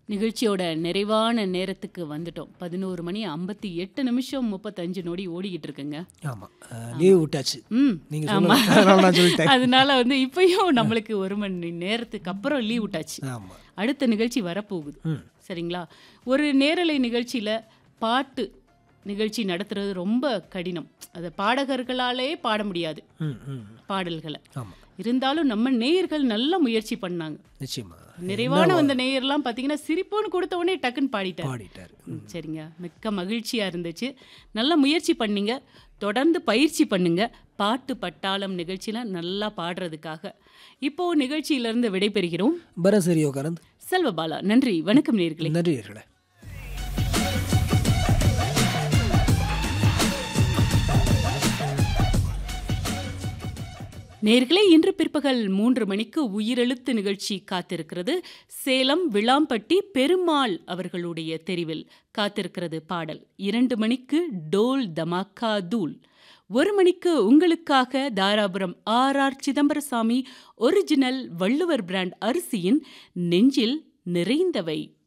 நிகழ்ச்சியோட நிறைவான நேரத்துக்கு வந்துட்டோம் பதினோரு மணி ஐம்பத்தி எட்டு நிமிஷம் முப்பத்தஞ்சு நொடி ஓடிக்கிட்டு இருக்குங்க ஆமா லீவ் விட்டாச்சு ம் நீங்க ஆமா சொல்லுங்க அதனால நான் சொல்லிட்டேன் அதனால வந்து இப்பயும் நம்மளுக்கு ஒரு மணி நேரத்துக்கு அப்புறம் லீவ் விட்டாச்சு ஆமா அடுத்த நிகழ்ச்சி வரப்போகுது ம் சரிங்களா ஒரு நேரலை நிகழ்ச்சியில் பாட்டு நிகழ்ச்சி நடத்துறது ரொம்ப கடினம் அதை பாடகர்களாலே பாட முடியாது ம் ம் பாடல்களை ஆமா இருந்தாலும் நம்ம நேயர்கள் நல்ல முயற்சி பண்ணாங்க நிச்சயமா நிறைவான அந்த நேயர்லாம் பார்த்தீங்கன்னா சிரிப்போன்னு கொடுத்த உடனே டக்குன்னு பாடிட்டார் பாடிட்டார் ம், சரிங்க மிக்க மகிழ்ச்சியாக இருந்துச்சு நல்ல முயற்சி பண்ணீங்க தொடர்ந்து பயிற்சி பண்ணுங்க பாட்டு பட்டாளம் நிகழ்ச்சியில் நல்லா பாடுறதுக்காக இப்போ நிகழ்ச்சியிலிருந்து விடைபெறுகிறோம் பரசரி யோகானந்த் செல்வபாலா நன்றி வணக்கம் நேர்களே நன்றி நேர்களே நேர்களே இன்று பிற்பகல் மூன்று மணிக்கு உயிரெழுத்து நிகழ்ச்சி காத்திருக்கிறது சேலம் விளாம்பட்டி பெருமாள் அவர்களுடைய தெரிவில் காத்திருக்கிறது பாடல் இரண்டு மணிக்கு டோல் தமாக்கா தூள் ஒரு மணிக்கு உங்களுக்காக தாராபுரம் ஆர் ஆர் சிதம்பரசாமி ஒரிஜினல் வள்ளுவர் பிராண்ட் அரிசியின் நெஞ்சில் நிறைந்தவை